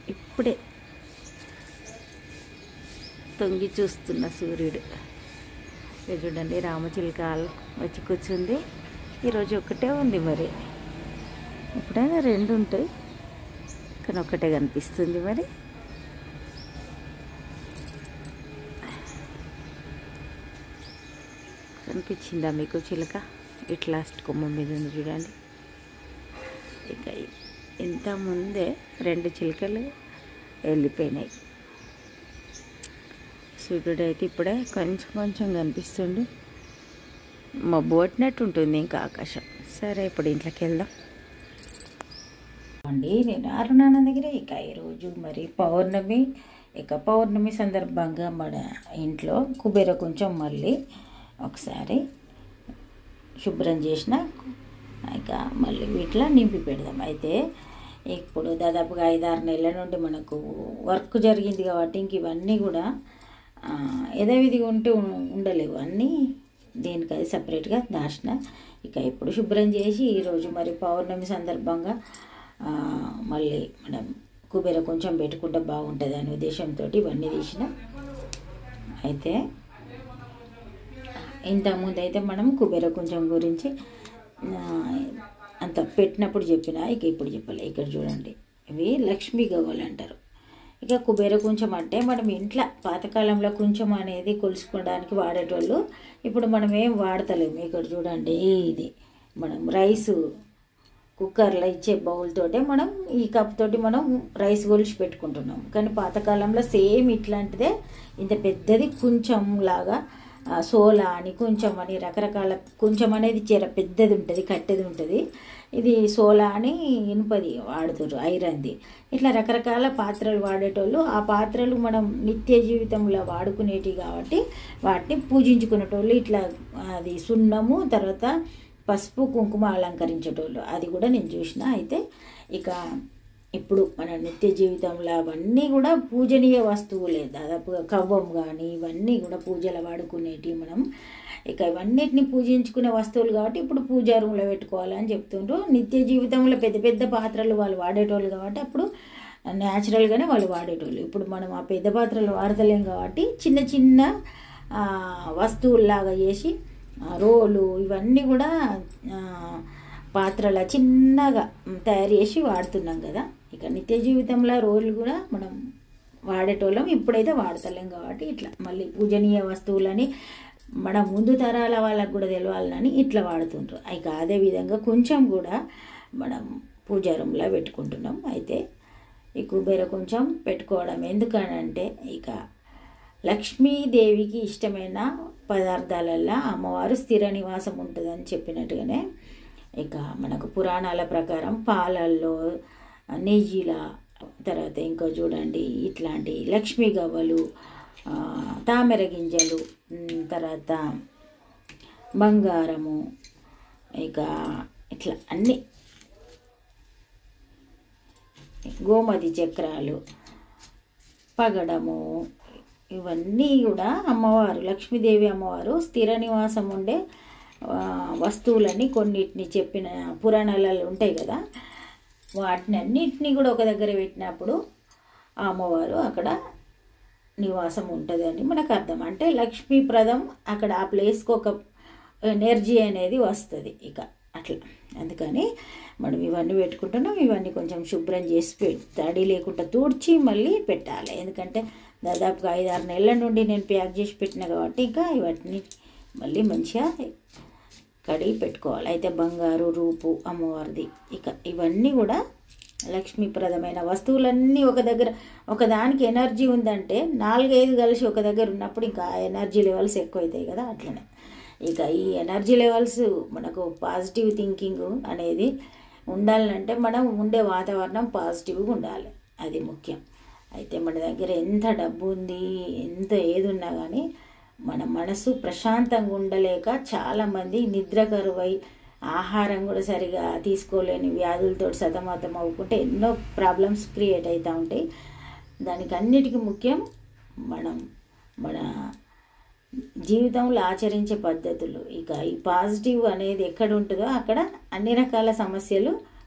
ఇప్పుడే తొంగి చూస్తున్న సూర్యుడు ఇక చూడండి రామచిలుక వచ్చి కూర్చుంది ఈరోజు ఒక్కటే ఉంది మరి ఎప్పుడైనా రెండు ఉంటాయి కానీ ఒక్కటే కనిపిస్తుంది మరి కనిపించిందా మీకు చిలుక ఇట్ లాస్ట్ కొమ్మ మీద ఉంది చూడండి ఇక ఇంత ముందే రెండు చిలుకలు వెళ్ళిపోయినాయి సూర్యుడు అయితే ఇప్పుడే కొంచెం కొంచెం కనిపిస్తుండు మబ్బు పట్టినట్టు ఉంటుంది ఇంకా ఆకాశం సరే ఇప్పుడు ఇంట్లోకి వెళ్దాం అండి నేను అరుణాన్న దగ్గర ఇక ఈరోజు మరి పౌర్ణమి ఇక పౌర్ణమి సందర్భంగా మన ఇంట్లో కుబేర కొంచెం మళ్ళీ ఒకసారి శుభ్రం చేసిన ఇక మళ్ళీ వీటిలో నింపి పెడదాం అయితే ఇప్పుడు దాదాపుగా ఐదారు నెలల నుండి మనకు వర్క్ జరిగింది కాబట్టి ఇంక ఇవన్నీ కూడా ఆ, యథావిధిగా ఉంటే ఉం- ఉండలేవు అన్నీ దేనికి అది సపరేట్గా దాచిన ఇక ఇప్పుడు శుభ్రం చేసి ఈరోజు మరి పౌర్ణమి సందర్భంగా ఆ, మళ్ళీ మనం కుబేర కొంచెం పెట్టుకుంటే బాగుంటుంది అనే ఉద్దేశంతో ఇవన్నీ తీసిన అయితే ఇంతకుముందు అయితే మనం కుబేర కొంచెం గురించి ఆ, అంత పెట్టినప్పుడు చెప్పిన ఇక ఇప్పుడు చెప్పాలి ఇక్కడ చూడండి ఇవి లక్ష్మీ గవ్వలు అంటారు ఇక కుబేర కొంచెం అంటే మనం ఇంట్లో పాతకాలంలో కొంచెం అనేది కొలుసుకోవడానికి వాడేటోళ్ళు ఇప్పుడు మనం ఏం వాడతలేము ఇక్కడ చూడండి ఇది మనం రైసు కుక్కర్లో ఇచ్చే బౌల్ తోటే మనం ఈ కప్ తోటి మనం రైస్ కొలిచి పెట్టుకుంటున్నాం కానీ పాతకాలంలో సేమ్ ఇట్లాంటిదే ఇంత పెద్దది కొంచెం లాగా ఆ, సోలా అని కొంచెం అని రకరకాల కొంచెం అనేది చీర పెద్దది ఉంటుంది కట్టెది ఉంటుంది ఇది సోలా అని ఇనుపది వాడుతారు ఐరన్ది ఇట్లా రకరకాల పాత్రలు వాడేటోళ్ళు ఆ పాత్రలు మనం నిత్య జీవితంలో వాడుకునేటివి కాబట్టి వాటిని పూజించుకునేటోళ్ళు ఇట్లా అది సున్నము తర్వాత పసుపు కుంకుమ అలంకరించేటోళ్ళు అది కూడా నేను చూసిన అయితే ఇక ఇప్పుడు మన నిత్య జీవితంలో అవన్నీ కూడా పూజనీయ వస్తువులే దాదాపుగా కవ్వం కానీ ఇవన్నీ కూడా పూజలు వాడుకునేటివి మనం ఇక ఇవన్నిటిని పూజించుకునే వస్తువులు కాబట్టి ఇప్పుడు పూజా రూమ్లో పెట్టుకోవాలని చెప్తుండ్రు నిత్య జీవితంలో పెద్ద పెద్ద పాత్రలు వాళ్ళు వాడేటోళ్ళు కాబట్టి అప్పుడు న్యాచురల్గానే వాళ్ళు వాడేటోళ్ళు ఇప్పుడు మనం ఆ పెద్ద పాత్రలు వాడతలేం కాబట్టి చిన్న చిన్న ఆ, వస్తువుల్లాగా చేసి ఆ, రోలు ఇవన్నీ కూడా ఆ, పాత్రల చిన్నగా తయారు చేసి వాడుతున్నాం కదా ఇక నిత్య జీవితంలో రోలు కూడా మనం వాడేటోళ్ళం ఇప్పుడైతే వాడతలేం కాబట్టి ఇట్లా మళ్ళీ పూజనీయ వస్తువులని మన ముందు తరాల వాళ్ళకు కూడా తెలవాలని ఇట్లా వాడుతుంటారు ఇక అదే విధంగా కొంచెం కూడా మనం పూజారంలో పెట్టుకుంటున్నాం అయితే ఈ కుబేర కొంచెం పెట్టుకోవడం ఎందుకనంటే ఇక లక్ష్మీదేవికి ఇష్టమైన పదార్థాలల్లో అమ్మవారు స్థిర నివాసం ఉంటుందని చెప్పినట్టుగానే ఇక మనకు పురాణాల ప్రకారం పాలల్లో నెయ్యిల తర్వాత ఇంకా చూడండి ఇట్లాంటి లక్ష్మీ గవ్వలు ఆ, తామర గింజలు ఉమ్, తర్వాత బంగారము ఇక ఇట్లా అన్నీ గోమతి చక్రాలు పగడము ఇవన్నీ కూడా అమ్మవారు లక్ష్మీదేవి అమ్మవారు స్థిర నివాసం ఉండే ఆ, వస్తువులని కొన్నిటిని చెప్పిన పురాణాలలో ఉంటాయి కదా వాటిని అన్నిటినీ కూడా ఒక దగ్గర పెట్టినప్పుడు ఆ అమ్మవారు అక్కడ నివాసం ఉంటుందని మనకు అర్థం అంటే లక్ష్మీప్రదం అక్కడ ఆ ప్లేస్కి ఒక ఎనర్జీ అనేది వస్తుంది ఇక అట్లా అందుకని మనం ఇవన్నీ పెట్టుకుంటున్నాం ఇవన్నీ కొంచెం శుభ్రం చేసి పెట్టి తడి లేకుండా తూడ్చి మళ్ళీ పెట్టాలి ఎందుకంటే దాదాపుగా ఐదు ఆరు నెలల నుండి నేను ప్యాక్ చేసి పెట్టిన కాబట్టి ఇంకా ఇవన్నీ మళ్ళీ మంచిగా కడిగి పెట్టుకోవాలి అయితే బంగారు రూపు అమ్మవారిది ఇక ఇవన్నీ కూడా లక్ష్మీప్రదమైన వస్తువులన్నీ ఒక దగ్గర ఒకదానికి ఎనర్జీ ఉందంటే నాలుగైదు కలిసి ఒక దగ్గర ఉన్నప్పుడు ఇంకా ఎనర్జీ లెవెల్స్ ఎక్కువైతాయి కదా అట్లనే ఇక ఈ ఎనర్జీ లెవెల్స్ మనకు పాజిటివ్ థింకింగ్ అనేది ఉండాలంటే మనం ఉండే వాతావరణం పాజిటివ్గా ఉండాలి అది ముఖ్యం అయితే మన దగ్గర ఎంత డబ్బు ఉంది ఎంత ఏది ఉన్నా కానీ మన మనసు ప్రశాంతంగా ఉండలేక చాలామంది నిద్ర కరువై ఆహారం కూడా సరిగా తీసుకోలేని వ్యాధులతో సతమతం అవ్వకుంటే ఎన్నో ప్రాబ్లమ్స్ క్రియేట్ అవుతూ ఉంటాయి దానికి అన్నిటికీ ముఖ్యం మనం మన జీవితంలో ఆచరించే పద్ధతులు ఇక ఈ పాజిటివ్ అనేది ఎక్కడ ఉంటుందో అక్కడ అన్ని రకాల సమస్యలు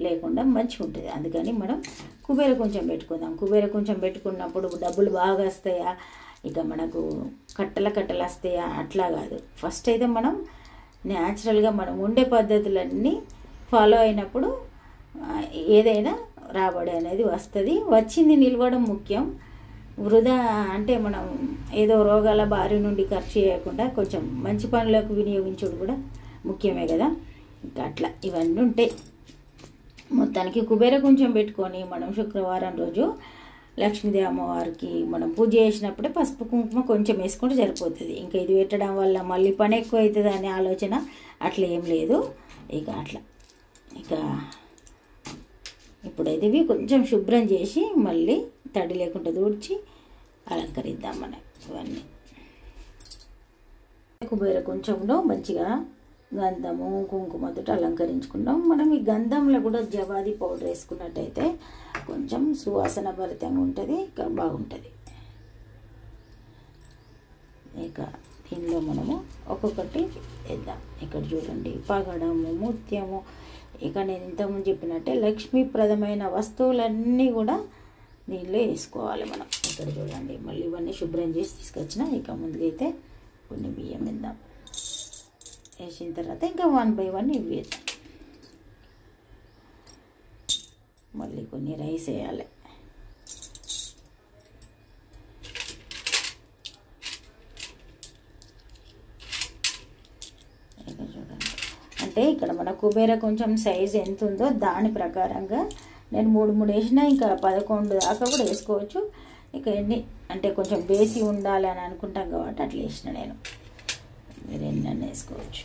లేకుండా మంచిగా ఉంటుంది అందుకని మనం కుబేర కొంచెం పెట్టుకుందాం కుబేర కొంచెం పెట్టుకున్నప్పుడు డబ్బులు బాగా వస్తాయా ఇక మనకు కట్టల కట్టలు వస్తాయా అట్లా కాదు ఫస్ట్ అయితే మనం న్యాచురల్గా మనం ఉండే పద్ధతులన్నీ ఫాలో అయినప్పుడు ఆ, ఏదైనా రాబడి అనేది వస్తుంది వచ్చింది నిలవడం ముఖ్యం వృధా అంటే మనం ఏదో రోగాల బారి నుండి ఖర్చు చేయకుండా కొంచెం మంచి పనులకు వినియోగించడం కూడా ముఖ్యమే కదా ఇంకా అట్లా ఇవన్నీ ఉంటాయి మొత్తానికి కుబేర కొంచెం పెట్టుకొని మనం శుక్రవారం రోజు లక్ష్మీదేవి అమ్మవారికి మనం పూజ చేసినప్పుడే పసుపు కుంకుమ కొంచెం వేసుకుంటే సరిపోతుంది ఇంకా ఇది పెట్టడం వల్ల మళ్ళీ పని ఎక్కువ అవుతుంది అనే ఆలోచన అట్లా ఏం లేదు ఇక అట్లా ఇక ఇప్పుడైతే ఇవి కొంచెం శుభ్రం చేసి మళ్ళీ తడి లేకుండా దూడ్చి అలంకరిద్దాం మనం ఇవన్నీ కుబేర కొంచెంలో మంచిగా గంధము కుంకుమతో అలంకరించుకున్నాం మనం ఈ గంధంలో కూడా జవాది పౌడర్ వేసుకున్నట్టయితే కొంచెం సువాసన భరితంగా ఉంటుంది ఇంకా బాగుంటుంది ఇక దీనిలో మనము ఒక్కొక్కటి వేద్దాం ఇక్కడ చూడండి పగడము ముత్యము ఇక నేను ఇంతకుముందు చెప్పినట్టే లక్ష్మీప్రదమైన వస్తువులన్నీ కూడా దీనిలో వేసుకోవాలి మనం ఇక్కడ చూడండి మళ్ళీ ఇవన్నీ శుభ్రం చేసి తీసుకొచ్చిన ఇక ముందుకైతే కొన్ని బియ్యం వేద్దాం వేసిన తర్వాత ఇంకా వన్ బై వన్ ఇవి వేద్దాం మళ్ళీ కొన్ని రైస్ వేయాలి ఇక్కడ చూడండి అంటే ఇక్కడ మన కుబేర కొంచెం సైజ్ ఎంత ఉందో దాని ప్రకారంగా నేను మూడు మూడు వేసినా ఇంకా పదకొండు దాకా కూడా వేసుకోవచ్చు ఇక ఎన్ని అంటే కొంచెం బేసి ఉండాలి అని అనుకుంటాం కాబట్టి అట్లా వేసిన నేను మీరు ఎన్నైనా వేసుకోవచ్చు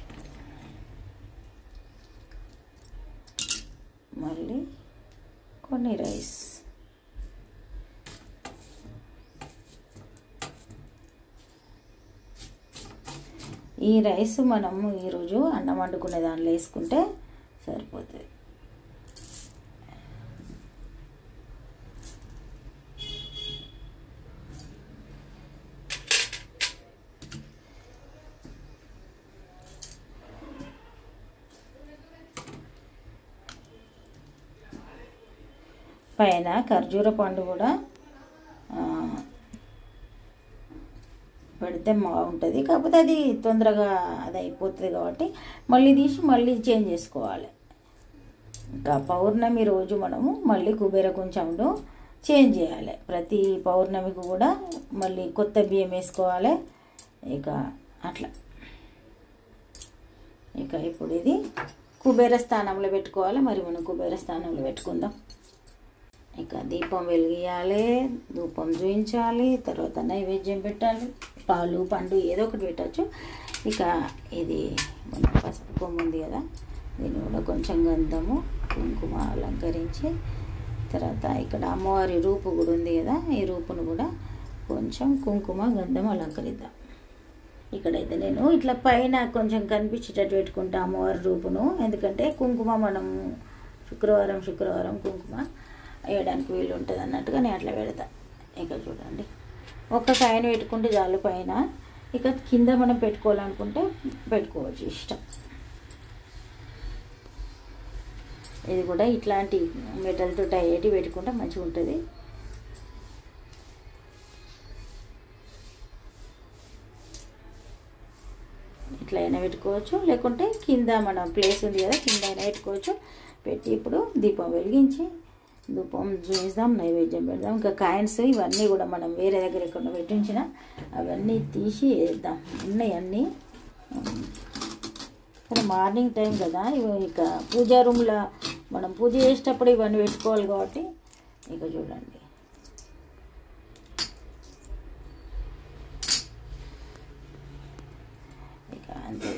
మళ్ళీ కొన్ని రైస్ ఈ రైస్ మనము ఈరోజు అన్నం వండుకునే దానిలో వేసుకుంటే సరిపోతుంది పైన ఖర్జూర పండు కూడా ఆ, పెడితే బాగుంటుంది కాకపోతే అది తొందరగా అది అయిపోతుంది కాబట్టి మళ్ళీ తీసి మళ్ళీ చేంజ్ చేసుకోవాలి ఇంకా పౌర్ణమి రోజు మనము మళ్ళీ కుబేర కొంచెంలో చేంజ్ చేయాలి ప్రతి పౌర్ణమికి కూడా మళ్ళీ కొత్త బియ్యం వేసుకోవాలి ఇక అట్లా ఇక ఇప్పుడు ఇది కుబేర స్థానంలో పెట్టుకోవాలి మరి మనం కుబేర స్థానంలో పెట్టుకుందాం ఇక దీపం వెలిగియాలి ధూపం చూయించాలి తర్వాత నైవేద్యం పెట్టాలి పాలు పండు ఏదో ఒకటి పెట్టచ్చు ఇక ఇది మన పసుపు కొమ్ము ఉంది కదా దీన్ని కూడా కొంచెం గంధము కుంకుమ అలంకరించి తర్వాత ఇక్కడ అమ్మవారి రూపు కూడా ఉంది కదా ఈ రూపును కూడా కొంచెం కుంకుమ గంధం అలంకరిద్దాం ఇక్కడైతే నేను ఇట్లా పైన కొంచెం కనిపించేటట్టు పెట్టుకుంటా అమ్మవారి రూపును ఎందుకంటే కుంకుమ మనం శుక్రవారం శుక్రవారం కుంకుమ వేయడానికి వీలు ఉంటుంది అన్నట్టుగా నేను అట్లా పెడతా ఇక్కడ చూడండి ఒక్క కాయన పెట్టుకుంటే చాలు పైన ఇక కింద మనం పెట్టుకోవాలనుకుంటే పెట్టుకోవచ్చు ఇష్టం ఇది కూడా ఇట్లాంటి మెటల్తో అయ్యేటి పెట్టుకుంటే మంచిగా ఉంటుంది ఇట్లా అయినా పెట్టుకోవచ్చు లేకుంటే కింద మన ప్లేస్ ఉంది కదా కింద అయినా పెట్టుకోవచ్చు పెట్టి ఇప్పుడు దీపం వెలిగించి ధూపం చూపిస్తాం నైవేద్యం పెడదాం ఇంకా కాయిన్స్ ఇవన్నీ కూడా మనం వేరే దగ్గర ఎక్కడ పెట్టించిన అవన్నీ తీసి వేద్దాం ఉన్నాయి అన్నీ కానీ మార్నింగ్ టైం కదా ఇవి ఇక పూజా రూమ్లో మనం పూజ చేసేటప్పుడు ఇవన్నీ పెట్టుకోవాలి కాబట్టి ఇక చూడండి ఇక అంతే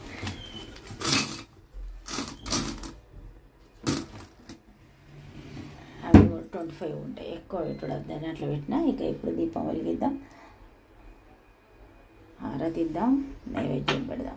అవి కూడా ట్వంటీ ఫైవ్ ఉంటాయి ఎక్కువ పెట్టడం దాన్ని అట్లా పెట్టినా ఇక ఇప్పుడు దీపం వెలిగిద్దాం ఆరతిద్దాం నైవేద్యం పెడదాం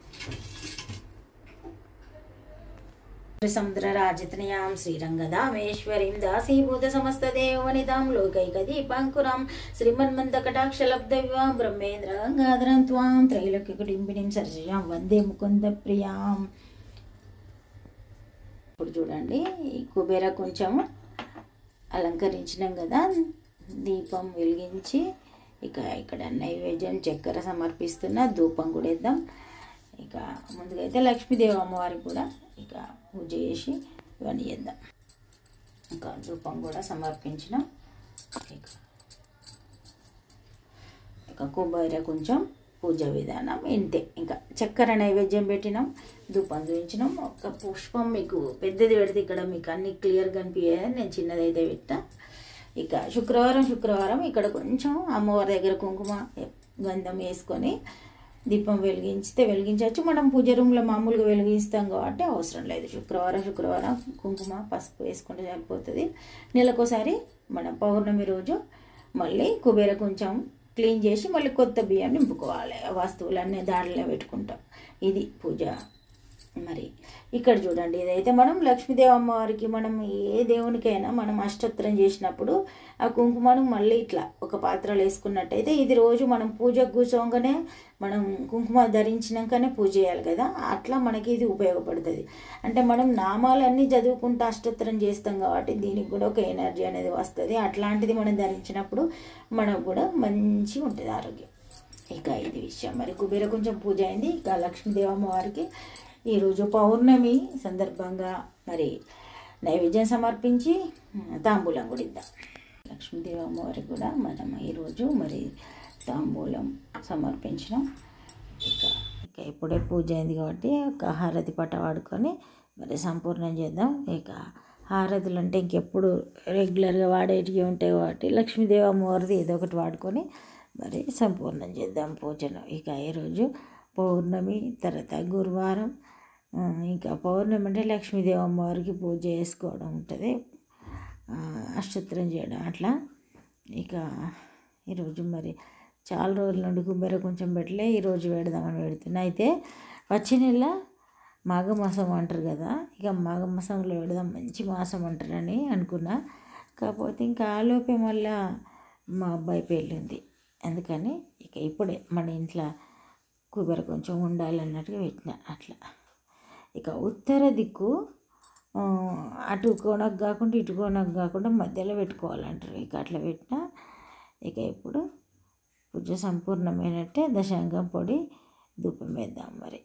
సముద్రరాజతనయాం శ్రీరంగదామేశ్వరీం దాసీభూత సమస్తదేవనితాం లోకైకదీపాంకురాం శ్రీమన్మంతకటాక్షలబ్ధవివాం బ్రహ్మేంద్ర గంగాధరం త్వాం త్రైలోక్యకుటుంబినిం సరసిజాం వందే ముకుంద ప్రియాం ఇప్పుడు చూడండి ఈ కుబేర కొంచెం అలంకరించినాం కదా దీపం వెలిగించి ఇక ఇక్కడ నైవేద్యం చక్కెర సమర్పిస్తున్న ధూపం కూడా ఇద్దాం ఇక ముందుగా అయితే లక్ష్మీదేవి అమ్మవారికి కూడా ఇక పూజ చేసి ఇవన్నీ చేద్దాం ఇంకా ధూపం కూడా సమర్పించినాం ఇక ఇక కొబ్బరి కొంచెం పూజ విధానం ఇంతే ఇంకా చక్కెర నైవేద్యం పెట్టినాం ధూపం చూపించినాం ఒక పుష్పం మీకు పెద్దది పెడితే ఇక్కడ మీకు అన్ని క్లియర్గా కనిపించేది నేను చిన్నది అయితే పెట్టా ఇక శుక్రవారం శుక్రవారం ఇక్కడ కొంచెం అమ్మవారి దగ్గర కుంకుమ గంధం వేసుకొని దీపం వెలిగించితే వెలిగించవచ్చు మనం పూజ రూమ్లో మామూలుగా వెలిగిస్తాం కాబట్టి అవసరం లేదు శుక్రవారం శుక్రవారం కుంకుమ పసుపు వేసుకుంటే సరిపోతుంది నెలకోసారి మనం పౌర్ణమి రోజు మళ్ళీ కుబేర కొంచెం క్లీన్ చేసి మళ్ళీ కొత్త బియ్యం నింపుకోవాలి ఆ వస్తువులన్నీ దాంట్లో పెట్టుకుంటాం ఇది పూజ మరి ఇక్కడ చూడండి ఇదైతే మనం లక్ష్మీదేవి అమ్మవారికి మనం ఏ దేవునికైనా మనం అష్టోత్తరం చేసినప్పుడు ఆ కుంకుమను మళ్ళీ ఇట్లా ఒక పాత్రలో వేసుకున్నట్టయితే ఇది రోజు మనం పూజకు కూర్చోగానే మనం కుంకుమ ధరించినాకనే పూజ చేయాలి కదా అట్లా మనకి ఇది ఉపయోగపడుతుంది అంటే మనం నామాలన్నీ చదువుకుంటూ అష్టోత్తరం చేస్తాం కాబట్టి దీనికి కూడా ఒక ఎనర్జీ అనేది వస్తుంది అట్లాంటిది మనం ధరించినప్పుడు మనకు కూడా మంచిగా ఉంటుంది ఆరోగ్యం ఇక ఇది విషయం మరి కుబేర కొంచెం పూజ అయింది ఇక లక్ష్మీదేవి అమ్మవారికి ఈరోజు పౌర్ణమి సందర్భంగా మరి నైవేద్యం సమర్పించి తాంబూలం కూడా ఇద్దాం లక్ష్మీదేవి అమ్మవారికి కూడా మనం ఈరోజు మరి తాంబూలం సమర్పించినాం ఇక ఇక ఇప్పుడే పూజ అయింది కాబట్టి ఒక హారతి పట్ట వాడుకొని మరి సంపూర్ణం చేద్దాం ఇక హారతులు అంటే ఇంకెప్పుడు రెగ్యులర్గా వాడేటివి ఉంటాయి కాబట్టి లక్ష్మీదేవి అమ్మవారిది ఏదో ఒకటి వాడుకొని మరి సంపూర్ణం చేద్దాం పూజను ఇక ఈరోజు పౌర్ణమి తర్వాత గురువారం ఆ, ఇంకా పౌర్ణమి అంటే లక్ష్మీదేవి అమ్మవారికి పూజ చేసుకోవడం ఉంటుంది ఆ, అష్టోత్తరం చేయడం అట్లా ఇక ఈరోజు మరి చాలా రోజుల నుండి కుబ్బెర కొంచెం పెట్టలే ఈరోజు పెడదామని పెడుతున్నా అయితే వచ్చే నెల మాఘమాసం అంటారు కదా ఇక మాఘమాసంలో పెడదాం మంచి మాసం అంటారని అనుకున్నా కాకపోతే ఇంకా ఆలోపే మళ్ళా మా అబ్బాయి పెళ్ళి ఉంది అందుకని ఇక ఇప్పుడే మన ఇంట్లో కుబెర కొంచెం ఉండాలన్నట్టుగా పెట్టిన అట్లా ఇక ఉత్తర దిక్కు ఆ, అటు కోనకు కాకుండా ఇటు కోనకు కాకుండా మధ్యలో పెట్టుకోవాలంటారు ఇక అట్లా పెట్టిన ఇక ఇప్పుడు పూజ సంపూర్ణమైనట్టే దశాంగం పొడి ధూపం వేద్దాం మరి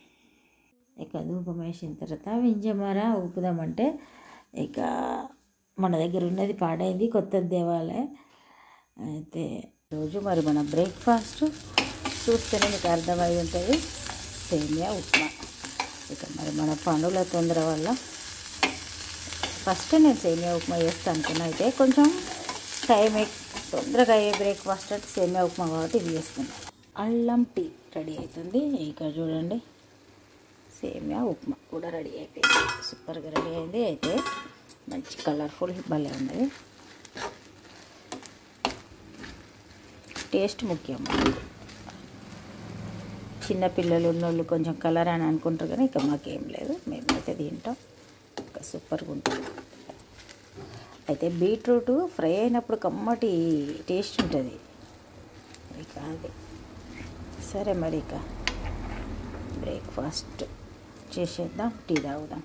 ఇక ధూపం వేసిన తర్వాత వింజమర ఊపుదామంటే ఇక మన దగ్గర ఉన్నది పాడైంది కొత్తది దేవాలయ అయితే రోజు మరి మన బ్రేక్ఫాస్ట్ చూస్తేనే మీకు అర్థమై ఉంటుంది సేమియా ఉప్మా ఇక మరి మన పనుల తొందర వల్ల ఫస్ట్ నేను సేమియా ఉప్మా చేస్తాను అనుకున్నా అయితే కొంచెం టైం ఎక్- తొందరగా అయ్యే బ్రేక్ఫాస్ట్ అంటే సేమియా ఉప్మా కాబట్టి ఇది చేస్తున్నాను అల్లం టీ రెడీ అవుతుంది ఇక చూడండి సేమియా ఉప్మా కూడా రెడీ అయిపోయింది సూపర్గా రెడీ అయింది అయితే మంచి కలర్ఫుల్ భలే ఉన్నది టేస్ట్ ముఖ్యం మనకి. చిన్న పిల్లలు ఉన్నోళ్ళు కొంచెం కలర్ అని అనుకుంటారు కానీ ఇక మాకేం లేదు మేమైతే తింటాం ఇంకా సూపర్గా ఉంటుంది అయితే బీట్రూట్ ఫ్రై అయినప్పుడు కమ్మటి టేస్ట్ ఉంటుంది ఇక అది సరే మరి ఇక బ్రేక్ఫాస్ట్ చేసేద్దాం టీ తాగుదాం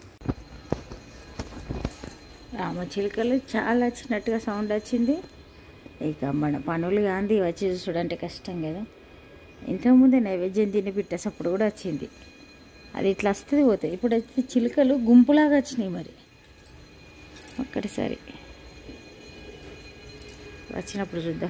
రామచిలుకలు చాలా వచ్చినట్టుగా సౌండ్ వచ్చింది ఇక మన పనులు గాంధీ వచ్చి చూడంటే కష్టం కదా ఇంతకుముందే నైవేద్యం తిని పెట్టేసప్పుడు కూడా వచ్చింది అది ఇట్లా వస్తుంది పోతాయి ఇప్పుడు అయితే చిలుకలు గుంపులాగా వచ్చినాయి మరి ఒక్కటిసారి వచ్చినప్పుడు చూద్దాం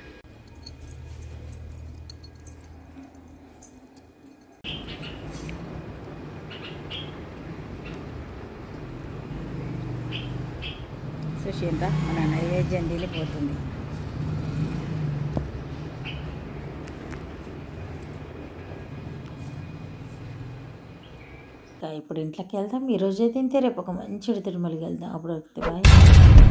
సుశీంద్ర మన నైవేద్యం తినిపోతుంది ఇంకా ఇప్పుడు ఇంట్లోకి వెళ్దాం ఈరోజు అయితే ఇంతే రేపు ఒక మంచి తిరుమలకి వెళ్దాం అప్పుడు బాయ్